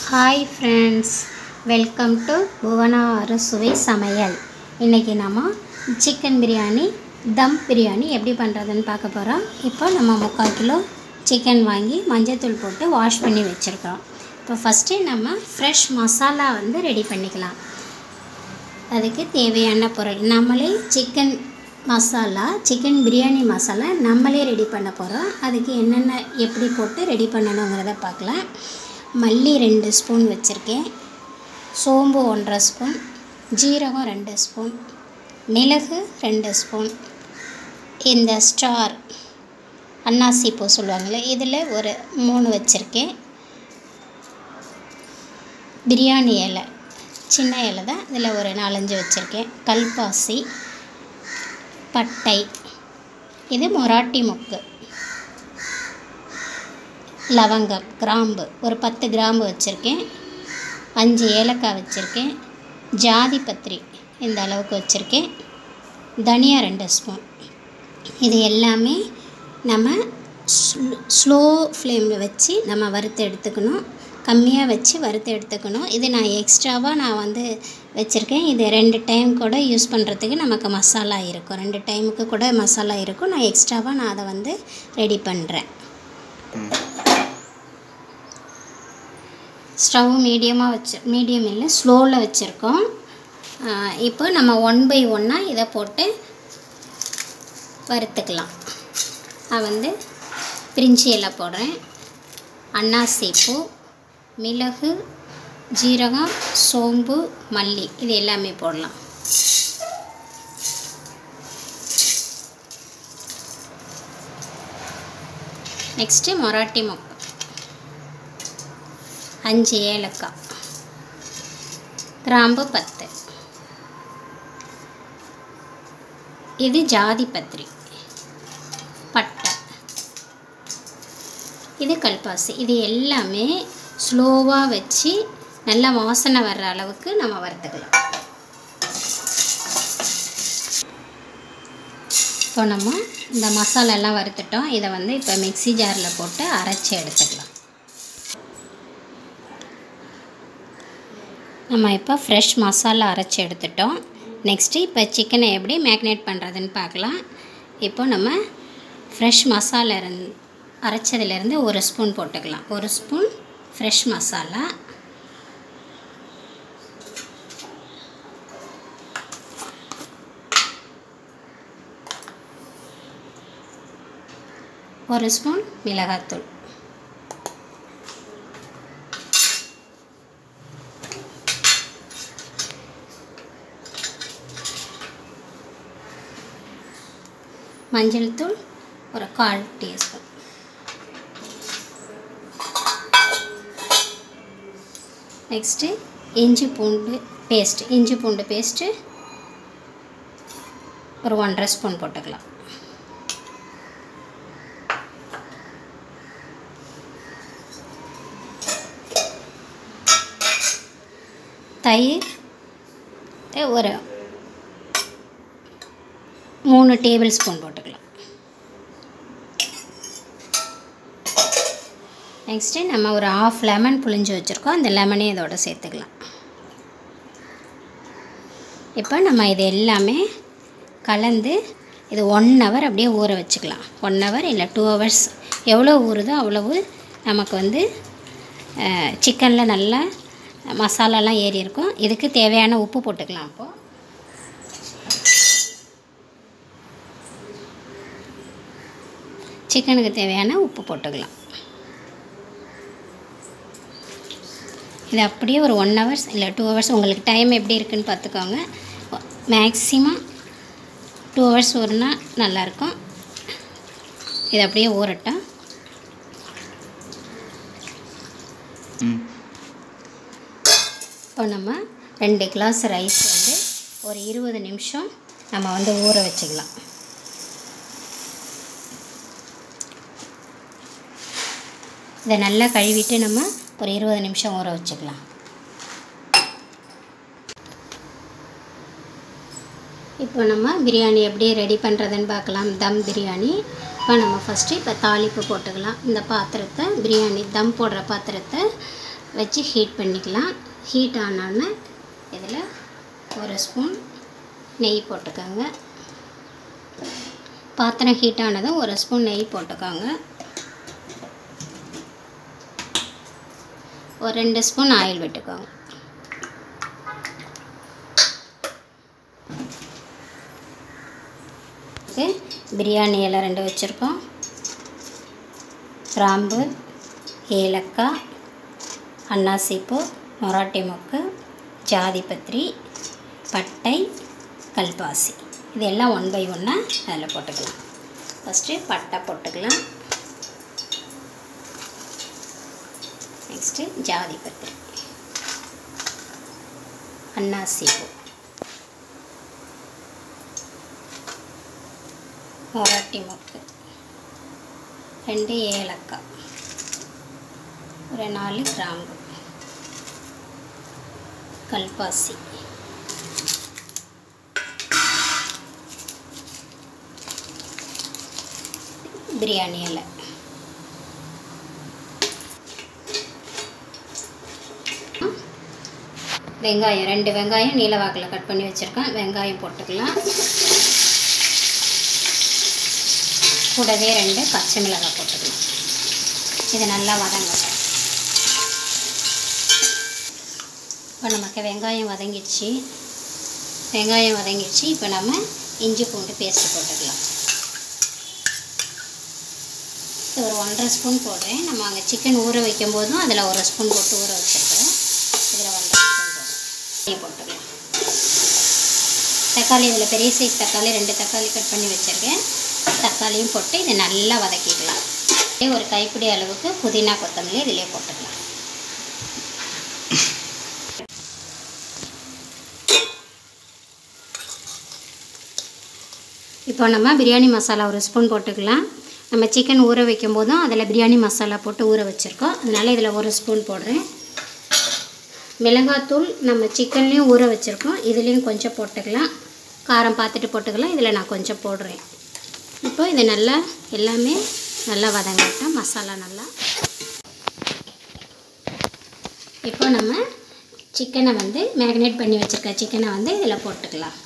hi friends welcome to Bhuvana அறுசுவை சமையல் இன்றைக்கி நம்ம சிக்கன் பிரியாணி தம் பிரியாணி எப்படி பண்ணுறதுன்னு பார்க்க போகிறோம் இப்போ நம்ம முக்கால் கிலோ சிக்கன் வாங்கி மஞ்சள்தூள் போட்டு வாஷ் பண்ணி வச்சுருக்கோம் இப்போ ஃபஸ்ட்டு நம்ம ஃப்ரெஷ் மசாலா வந்து ரெடி பண்ணிக்கலாம் அதுக்கு தேவையான பொருள் நம்மளே chicken masala chicken biryani masala நம்மளே ரெடி பண்ண போகிறோம் அதுக்கு என்னென்ன எப்படி போட்டு ரெடி பண்ணணுங்கிறத பார்க்கலாம் மல்லி ரெண்டு ஸ்பூன் வச்சுருக்கேன் சோம்பு ஒன்றரை ஸ்பூன் ஜீரகம் ரெண்டு ஸ்பூன் மிளகு ரெண்டு ஸ்பூன் இந்த ஸ்டார் அன்னாசி பூ சொல்லுவாங்கள்ல இதில் ஒரு மூணு வச்சுருக்கேன் பிரியாணி இலை சின்ன இலை தான் இதில் ஒரு நாலஞ்சு வச்சுருக்கேன் கல்பாசி பட்டை இது மொராட்டி மொக்கு லவங்கம் கிராம்பு ஒரு பத்து கிராம்பு வச்சுருக்கேன் அஞ்சு ஏலக்காய் வச்சுருக்கேன் ஜாதி பத்திரி இந்த அளவுக்கு வச்சுருக்கேன் தனியா ரெண்டு ஸ்பூன் இது எல்லாமே நம்ம ஸ்லோ ஃப்ளேமில் வச்சு நம்ம வறுத்து எடுத்துக்கணும் கம்மியாக வச்சு வறுத்து எடுத்துக்கணும் இது நான் எக்ஸ்ட்ராவாக நான் வந்து வச்சுருக்கேன் இது ரெண்டு டைம் கூட யூஸ் பண்ணுறதுக்கு நமக்கு மசாலா இருக்கும் ரெண்டு டைமுக்கு கூட மசாலா இருக்கும் நான் எக்ஸ்ட்ராவாக நான் அதை வந்து ரெடி பண்ணுறேன் ஸ்டவ் மீடியமாக வச்சு மீடியம் இல்லை ஸ்லோவில் வச்சுருக்கோம் இப்போ நம்ம ஒன் பை ஒன்னாக இதை போட்டு வறுத்துக்கலாம் நான் வந்து பிரிஞ்சி இலை போடுறேன் அன்னாசி பூ மிளகு ஜீரகம் சோம்பு மல்லி இது எல்லாமே போடலாம் நெக்ஸ்ட்டு மொராட்டி மொக்கு அஞ்சு ஏலக்காய் கிராம்பு பத்து இது ஜாதி பத்திரி பட்டை இது கல்பாசி இது எல்லாமே ஸ்லோவாக வச்சு நல்லா வாசனை வர்ற அளவுக்கு நம்ம வறுத்துக்கலாம் இப்போ நம்ம இந்த மசாலாலாம் வறுத்துட்டோம் இதை வந்து இப்போ மிக்ஸி ஜாரில் போட்டு அரைச்சி எடுத்துக்கலாம் நம்ம இப்போ ஃப்ரெஷ் மசாலா அரைச்சி எடுத்துட்டோம் நெக்ஸ்ட்டு இப்போ சிக்கனை எப்படி மேக்னேட் பண்ணுறதுன்னு பார்க்கலாம் இப்போ நம்ம ஃப்ரெஷ் மசாலா இருந் அரைச்சதுலேருந்து ஒரு ஸ்பூன் போட்டுக்கலாம் ஒரு ஸ்பூன் ஃப்ரெஷ் மசாலா ஒரு ஸ்பூன் மிளகாத்தூள் மஞ்சள் தூள் ஒரு கால் டீஸ்பூன் நெக்ஸ்ட்டு இஞ்சி பூண்டு பேஸ்ட் இஞ்சி பூண்டு பேஸ்ட்டு ஒரு ஒன்றரை ஸ்பூன் போட்டுக்கலாம் தயிர் ஒரு மூணு டேபிள் ஸ்பூன் போட்டுக்கலாம் நெக்ஸ்ட்டு நம்ம ஒரு ஆஃப் லெமன் புளிஞ்சு வச்சுருக்கோம் அந்த லெமனே இதோட சேர்த்துக்கலாம் இப்போ நம்ம இது எல்லாமே கலந்து இது ஒன் ஹவர் அப்படியே ஊற வச்சுக்கலாம் ஒன் ஹவர் இல்லை டூ ஹவர்ஸ் எவ்வளோ ஊறுதோ அவ்வளவு நமக்கு வந்து சிக்கனில் நல்லா மசாலாலாம் ஏறி இருக்கும் இதுக்கு தேவையான உப்பு போட்டுக்கலாம் அப்போது சிக்கனுக்கு தேவையான உப்பு போட்டுக்கலாம் இது அப்படியே ஒரு ஒன் ஹவர்ஸ் இல்லை டூ ஹவர்ஸ் உங்களுக்கு டைம் எப்படி இருக்குன்னு பார்த்துக்கோங்க மேக்ஸிமம் டூ ஹவர்ஸ் ஊறினா நல்லாயிருக்கும் இது அப்படியே ஊறட்டும் இப்போ நம்ம ரெண்டு கிளாஸ் ரைஸ் வந்து ஒரு இருபது நிமிஷம் நம்ம வந்து ஊற வச்சுக்கலாம் இதை நல்லா கழுவிட்டு நம்ம ஒரு இருபது நிமிஷம் ஊற வச்சுக்கலாம் இப்போ நம்ம பிரியாணி எப்படி ரெடி பண்ணுறதுன்னு பார்க்கலாம் தம் பிரியாணி இப்போ நம்ம ஃபஸ்ட்டு இப்போ தாளிப்பு போட்டுக்கலாம் இந்த பாத்திரத்தை பிரியாணி தம் போடுற பாத்திரத்தை வச்சு ஹீட் பண்ணிக்கலாம் ஹீட் ஆனோடனே இதில் ஒரு ஸ்பூன் நெய் போட்டுக்கோங்க பாத்திரம் ஹீட் ஆனதும் ஒரு ஸ்பூன் நெய் போட்டுக்கோங்க ஒரு ரெண்டு ஸ்பூன் ஆயில் விட்டுக்கோங்க இது பிரியாணி இலை ரெண்டு வச்சுருக்கோம் கிராம்பு ஏலக்காய் அன்னாசிப்பூ மொராட்டி மொக்கு ஜாதிபத்திரி பட்டை கல்பாசி இதெல்லாம் ஒன் பை ஒன்னாக அதில் போட்டுக்கலாம் ஃபஸ்ட்டு பட்டை போட்டுக்கலாம் நெக்ஸ்ட்டு ஜாதிபத்திரி அன்னாசிப்பூ மொராட்டி மொக்கு ரெண்டு ஏலக்காய் ஒரு நாலு கிராம்பு கல்பாசி பிரியாணி இலை வெங்காயம் ரெண்டு வெங்காயம் நீல வாக்கில் கட் பண்ணி வச்சுருக்கேன் வெங்காயம் போட்டுக்கலாம் கூடவே ரெண்டு பச்சை மிளகாய் போட்டுக்கலாம் இது நல்லா வதங்கட்டும் இப்போ நமக்கு வெங்காயம் வதங்கிடுச்சு வெங்காயம் வதங்கிடுச்சு இப்போ நம்ம இஞ்சி பூண்டு பேஸ்ட்டு போட்டுக்கலாம் இது ஒரு ஒன்றரை ஸ்பூன் போடுறேன் நம்ம அங்கே சிக்கன் ஊற வைக்கும் போதும் அதில் ஒரு ஸ்பூன் போட்டு ஊற வச்சுருக்கிறேன் இதில் ஒன்றரை ஸ்பூன் போடுறேன் போட்டுக்கலாம் தக்காளி இதில் பெரிய சைஸ் தக்காளி ரெண்டு தக்காளி கட் பண்ணி வச்சுருக்கேன் தக்காளியும் போட்டு இதை நல்லா வதக்கிக்கலாம் ஒரு கைப்பிடி அளவுக்கு புதினா கொத்தமல்லி இதிலே போட்டுக்கலாம் இப்போ நம்ம பிரியாணி மசாலா ஒரு ஸ்பூன் போட்டுக்கலாம் நம்ம சிக்கன் ஊற வைக்கும் போதும் அதில் பிரியாணி மசாலா போட்டு ஊற வச்சுருக்கோம் அதனால் இதில் ஒரு ஸ்பூன் போடுறேன் மிளகாத்தூள் நம்ம சிக்கன்லேயும் ஊற வச்சுருக்கோம் இதுலேயும் கொஞ்சம் போட்டுக்கலாம் காரம் பார்த்துட்டு போட்டுக்கலாம் இதில் நான் கொஞ்சம் போடுறேன் இப்போ இது நல்லா எல்லாமே நல்லா வதங்கட்டும் மசாலா நல்லா இப்போ நம்ம சிக்கனை வந்து மேரினேட் பண்ணி வச்சுருக்க சிக்கனை வந்து இதில் போட்டுக்கலாம்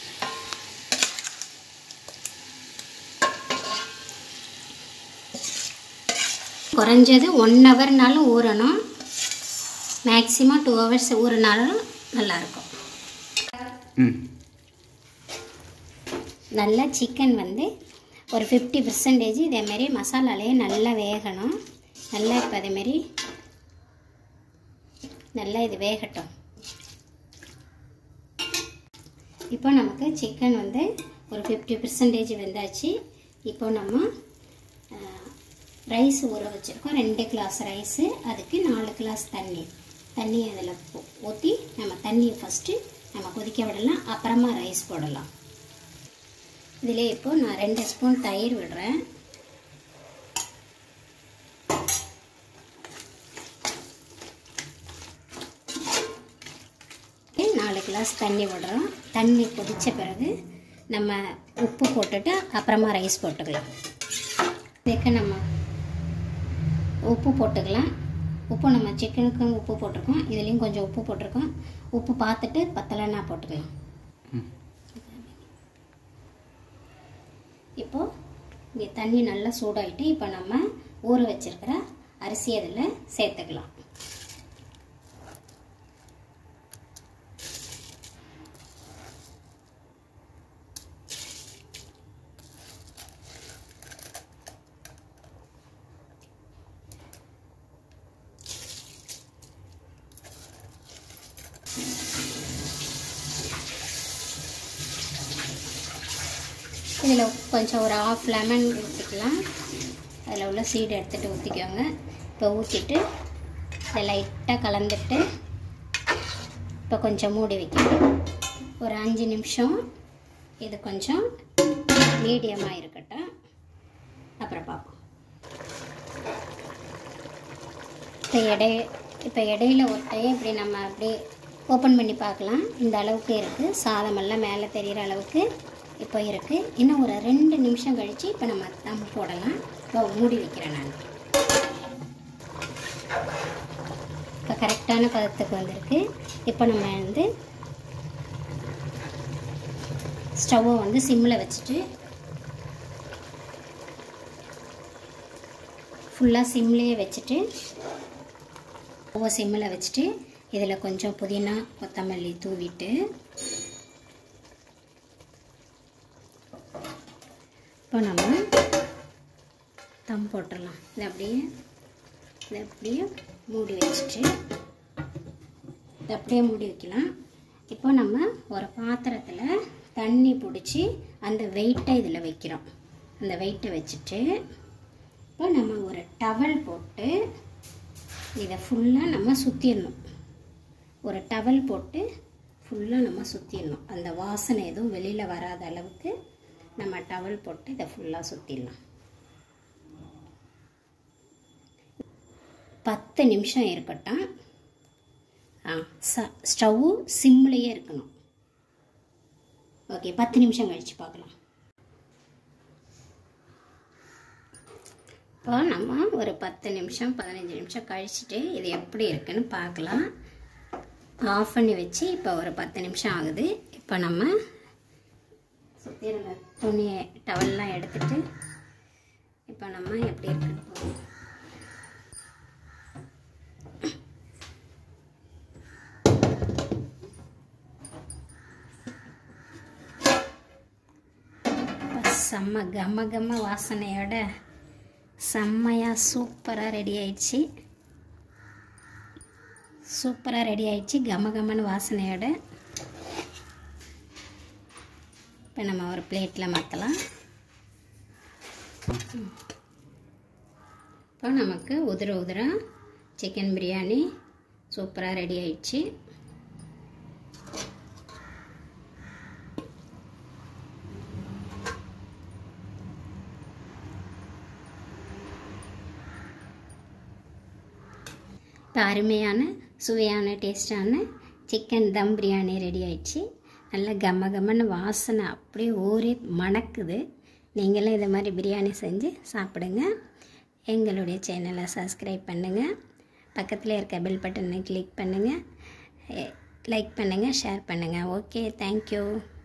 குறைஞ்சது ஒன் ஹவர்னாலும் ஊறணும் மேக்ஸிமம் டூ ஹவர்ஸ் ஊறினாலும் நல்லாயிருக்கும் ம் நல்லா சிக்கன் வந்து ஒரு ஃபிஃப்டி பர்சன்டேஜ் இதேமாரி மசாலாலேயே நல்லா வேகணும் நல்லா இப்போ அதேமாரி நல்லா இது வேகட்டும் இப்போ நமக்கு சிக்கன் வந்து ஒரு ஃபிஃப்டி பர்சன்டேஜ் வெந்தாச்சு இப்போ நம்ம ரைஸ் ஊற வச்சுருக்கோம் ரெண்டு கிளாஸ் ரைஸு அதுக்கு நாலு கிளாஸ் தண்ணி தண்ணி அதில் ஊற்றி நம்ம தண்ணியை ஃபஸ்ட்டு நம்ம கொதிக்க விடலாம் அப்புறமா ரைஸ் போடலாம் இதில் இப்போ நான் ரெண்டு ஸ்பூன் தயிர் விடுறேன் நாலு கிளாஸ் தண்ணி விடுறோம் தண்ணி கொதித்த பிறகு நம்ம உப்பு போட்டுட்டு அப்புறமா ரைஸ் போட்டுக்கலாம் இதுக்கு நம்ம உப்பு போட்டுக்கலாம் உப்பு நம்ம சிக்கனுக்கும் உப்பு போட்டிருக்கோம் இதுலேயும் கொஞ்சம் உப்பு போட்டிருக்கோம் உப்பு பார்த்துட்டு பத்தலைன்னா போட்டுக்கலாம் இப்போது இங்கே தண்ணி நல்லா சூடாயிட்டு இப்போ நம்ம ஊற வச்சிருக்கிற அரிசி அதில் சேர்த்துக்கலாம் இதில் கொஞ்சம் ஒரு ஆஃப் லெமன் ஊற்றிக்கலாம் அதில் உள்ள சீடு எடுத்துகிட்டு ஊற்றிக்கோங்க இப்போ ஊற்றிட்டு இதை லைட்டாக கலந்துட்டு இப்போ கொஞ்சம் மூடி வைக்கணும் ஒரு அஞ்சு நிமிஷம் இது கொஞ்சம் மீடியமாக இருக்கட்டும் அப்புறம் பார்ப்போம் இப்போ இடை இப்போ இடையில ஒட்டையை இப்படி நம்ம அப்படியே ஓப்பன் பண்ணி பார்க்கலாம் இந்த அளவுக்கு இருக்குது சாதமெல்லாம் மேலே தெரிகிற அளவுக்கு இப்போ இருக்குது இன்னும் ஒரு ரெண்டு நிமிஷம் கழித்து இப்போ நம்ம தம் போடலாம் இப்போ மூடி வைக்கிறேன் நான் இப்போ கரெக்டான பதத்துக்கு வந்திருக்கு இப்போ நம்ம வந்து ஸ்டவ்வை வந்து சிம்மில் வச்சுட்டு ஃபுல்லாக சிம்லேயே வச்சுட்டு ஸ்டவ்வை சிம்மில் வச்சுட்டு இதில் கொஞ்சம் புதினா கொத்தமல்லி தூவிட்டு இப்போ நம்ம தம் போட்டுடலாம் இதை அப்படியே இதை அப்படியே மூடி வச்சுட்டு இதை அப்படியே மூடி வைக்கலாம் இப்போ நம்ம ஒரு பாத்திரத்தில் தண்ணி பிடிச்சி அந்த வெயிட்டை இதில் வைக்கிறோம் அந்த வெயிட்டை வச்சுட்டு இப்போ நம்ம ஒரு டவல் போட்டு இதை ஃபுல்லாக நம்ம சுற்றிடணும் ஒரு டவல் போட்டு ஃபுல்லாக நம்ம சுற்றிடணும் அந்த வாசனை எதுவும் வெளியில் வராத அளவுக்கு நம்ம டவல் போட்டு இதை ஃபுல்லாக சுற்றிடலாம் பத்து நிமிஷம் இருக்கட்டும் ஆ ச ஸ்டவ்வு சிம்லேயே இருக்கணும் ஓகே பத்து நிமிஷம் கழித்து பார்க்கலாம் இப்போ நம்ம ஒரு பத்து நிமிஷம் பதினஞ்சு நிமிஷம் கழிச்சிட்டு இது எப்படி இருக்குன்னு பார்க்கலாம் ஆஃப் பண்ணி வச்சு இப்போ ஒரு பத்து நிமிஷம் ஆகுது இப்போ நம்ம சுற்றி இருந்த துணியை டவல்லாம் எடுத்துட்டு இப்போ நம்ம எப்படி இருக்குன்னு பார்க்கலாம் செம்ம கம கம வாசனையோட செம்மையாக சூப்பராக ரெடி ஆயிடுச்சு சூப்பராக ரெடி ஆயிடுச்சு கம கமன்னு வாசனையோட இப்போ நம்ம ஒரு பிளேட்டில் மாற்றலாம் இப்போ நமக்கு உதிர உதிர சிக்கன் பிரியாணி சூப்பராக ரெடி ஆயிடுச்சு இப்போ அருமையான சுவையான டேஸ்டான சிக்கன் தம் பிரியாணி ரெடி ஆயிடுச்சு நல்ல கம கமன்னு வாசனை அப்படியே ஊறி மணக்குது நீங்களும் இதை மாதிரி பிரியாணி செஞ்சு சாப்பிடுங்க எங்களுடைய சேனலை சப்ஸ்கிரைப் பண்ணுங்கள் பக்கத்தில் இருக்க பெல் பட்டனை கிளிக் பண்ணுங்கள் லைக் பண்ணுங்கள் ஷேர் பண்ணுங்கள் ஓகே தேங்க்யூ